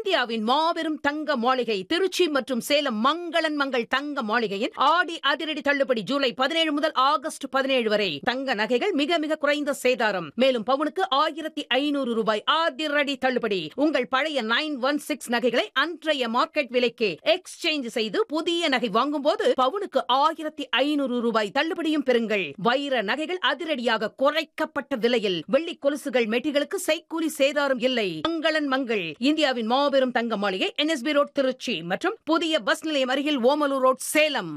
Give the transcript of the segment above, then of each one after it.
இந்தியாவின் மாபெரும் தங்க மாளிகை திருச்சி மற்றும் சேலம் மங்களன் மங்கள் தங்க மாளிகையின் ஆடி அதிரடி தள்ளுபடி ஜூலை பதினேழு முதல் ஆகஸ்ட் பதினேழு வரை தங்க நகைகள் மிக மிக குறைந்த சேதாரம் மேலும் பவுனுக்கு ஆயிரத்தி ஐநூறு ரூபாய் அதிரடி தள்ளுபடி உங்கள் பழைய நைன் ஒன் சிக்ஸ் நகைகளை அன்றைய மார்க்கெட் விலைக்கு எக்ஸ்சேஞ்ச் செய்து புதிய நகை வாங்கும்போது பவுனுக்கு ஆயிரத்தி ஐநூறு ரூபாய் தள்ளுபடியும் பெறுங்கள் வைர நகைகள் அதிரடியாக குறைக்கப்பட்ட விலையில் வெள்ளி கொலுசுகள் மெட்டிகளுக்கு செய்கூலி சேதாரம் இல்லை மங்களன் மங்கள் இந்தியாவின் மாபெரும் தங்க மாளிகை என்எஸ்பி ரோட் திருச்சி மற்றும் புதிய பஸ் நிலையம் அருகில் ஓமலூர் ரோட் சேலம்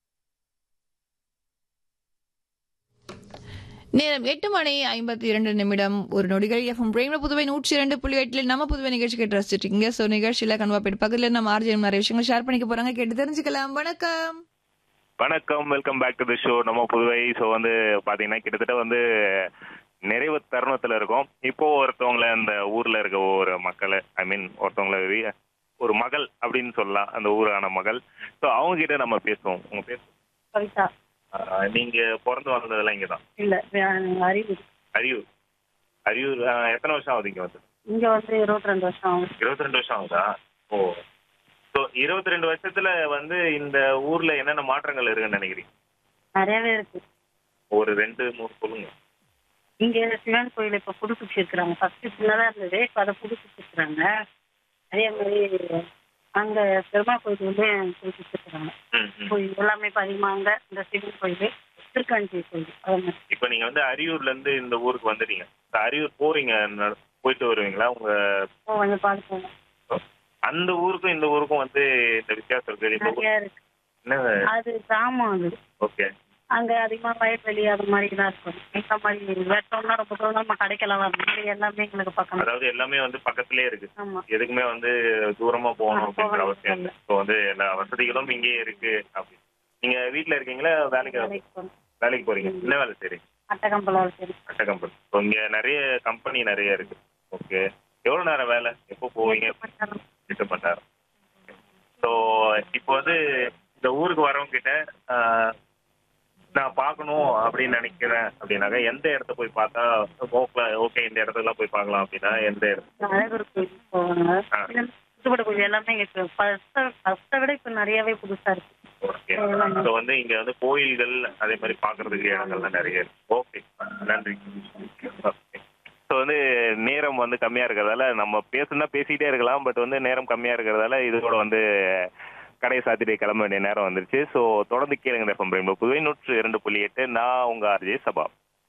நேரம் எட்டு மணி ஐம்பத்தி இரண்டு நிமிடம் ஒரு நொடிகள் எஃப்எம் பிரேம்ல புதுவை நூற்றி இரண்டு புள்ளி எட்டில் நம்ம புதுவை நிகழ்ச்சி கேட்டு ரசிச்சிட்டு இருக்கீங்க ஸோ நிகழ்ச்சியில கன்வாப்பேட் பக்கத்துல நம்ம ஆர்ஜிஎம் நிறைய விஷயங்கள் ஷேர் பண்ணிக்க போறாங்க கேட்டு தெரிஞ்சுக்கலாம் வணக்கம் வணக்கம் welcome back to the show நம்ம புதுவை ஸோ வந்து பாத்தீங்கன்னா கிட்டத்தட்ட வந்து நிறைவு தருணத்துல இருக்கோம் இப்போ ஒருத்தவங்கள அந்த ஊர்ல இருக்க ஒரு மக்களை ஐ மீன் ஒருத்தவங்கள வி- ஒரு மகள் அப்படின்னு சொல்லலாம் அந்த ஊரான மகள் ஸோ அவங்க கிட்ட நம்ம பேசுவோம் உங்க பேர் கவிதா ஆஹ் நீங்க பிறந்து வளர்ந்ததெல்லாம் இங்க தான் இல்ல வே- அறிவு அரியூர் அரியூர் ஆஹ் எத்தனை வருஷம் ஆகுது இங்க வந்து இங்க வந்து இருபத்தி ரெண்டு வருஷம் ஆகும் இருபத்தி ரெண்டு வருஷம் ஆகுதா ஓ ஸோ இருபத்தி ரெண்டு வருஷத்துல வந்து இந்த ஊர்ல என்னென்ன மாற்றங்கள் இருக்குன்னு நினைக்கிறீங்க நிறையவே இருக்கு ஒரு ரெண்டு மூணு சொல்லுங்க இங்க சிவன் கோயில் இப்ப புதுப்பிச்சிருக்கிறாங்க ஃபர்ஸ்ட் சின்னதா இருந்தது இப்ப அதை புதுப்பிச்சிருக்கிறாங்க அதே மாதிரி அங்க பெருமாள் கோயில் வந்து புதுப்பிச்சிருக்கிறாங்க ம் ம் கோயில் எல்லாமே இப்ப அதிகமா அங்க இந்த சிவன் கோயில் திருக்காஞ்சி கோயில் அது மாதிரி இப்ப நீங்க வந்து அரியூர்ல இருந்து இந்த ஊருக்கு வந்துட்டீங்க இப்ப அரியூர் போறீங்க ந- போயிட்டு வருவீங்களா உங்க இப்போ கொஞ்சம் பார்த்து அந்த ஊருக்கும் இந்த ஊருக்கும் வந்து இந்த வித்தியாசம் இருக்கு இந்த ஊர் நிறைய இருக்கு என்ன அது கிராமம் அது ஓகே அங்க அதிகமா வயல்வெளி அது மாதிரி தான் இருக்கும் இந்த மாதிரி வெட்டம்னா ரொம்ப தூரம் நம்ம கடைக்கெல்லாம் வரணும் இங்க எல்லாமே எங்களுக்கு பக்கம் அதாவது எல்லாமே வந்து பக்கத்திலே இருக்கு ஆமா எதுக்குமே வந்து தூரமா போகணும் ஆ, அப்படின்ற போகணும். அவசியம் இல்லை ஸோ வந்து எல்லா வசதிகளும் இங்கேயே இருக்கு அப்படி நீங்க வீட்ல இருக்கீங்களா வேலைக்கு வேலைக்கு போகணும் வேலைக்கு போறீங்க என்ன வேலை செய்றீங்க அட்டகம்பலம் சரி அட்டை கம்பெனி ஸோ இங்க நிறைய கம்பெனி நிறைய இருக்கு ஓகே எவ்வளவு நேரம் வேலை எப்போ போவீங்க எட்டு மணி நேரம் ஸோ இப்போ வந்து இந்த ஊருக்கு வரவங்க கிட்ட ஆஹ், நான் பார்க்கணும் அப்படின்னு நினைக்கிறேன் அப்படின்னாக்கா எந்த இடத்த போய் பார்த்தா ஓகே ஓகே இந்த இடத்துக்குலாம் போய் பார்க்கலாம் அப்படின்னா எந்த இடத்து அழகர் கோயில் போவாங்க ஆ. புதுப்பட கோயில் எல்லாமே இங்க ஃபர்ஸ்ட்டை விட இப்ப நிறையவே புதுசா இருக்கு ஓகே ஸோ வந்து இங்க வந்து கோயில்கள் அதே மாதிரி பார்க்கறதுக்கு இடங்கள்லாம் நிறைய இருக்கு ஓகே நன்றி ஸோ வந்து நேரம் வந்து கம்மியா இருக்கிறதால நம்ம பேசுனா பேசிக்கிட்டே இருக்கலாம் பட் வந்து நேரம் கம்மியா இருக்கிறதால இதோட வந்து கடையை சாத்திட்டு கிளம்ப வேண்டிய நேரம் வந்துருச்சு ஸோ தொடர்ந்து கேளுங்க எஃப்எம் ரெயின்போ புதுவை நூற்று இரண்டு புள்ளி எட்டு நான் உங்க ஆர்ஜே சபா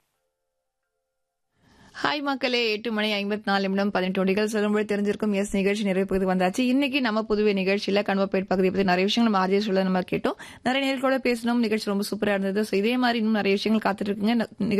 ஹாய் மக்களே எட்டு மணி ஐம்பத்தி நாலு நிமிடம் பதினெட்டு நொடிகள் சொல்லும்போது தெரிஞ்சிருக்கும் எஸ் நிகழ்ச்சி நிறைவு பகுதி வந்தாச்சு இன்னைக்கு நம்ம புதுவை நிகழ்ச்சியில கன்வப்பேட் பகுதியை பத்தி நிறைய விஷயங்கள் நம்ம ஆர்ஜே சொல்ல நம்ம கேட்டோம் நிறைய நேர்களோட பேசணும் நிகழ்ச்சி ரொம்ப சூப்பரா இருந்தது ஸோ இதே மாதிரி இன்னும் நிறைய விஷயங்கள் காத்துட்டு இருக்குங்க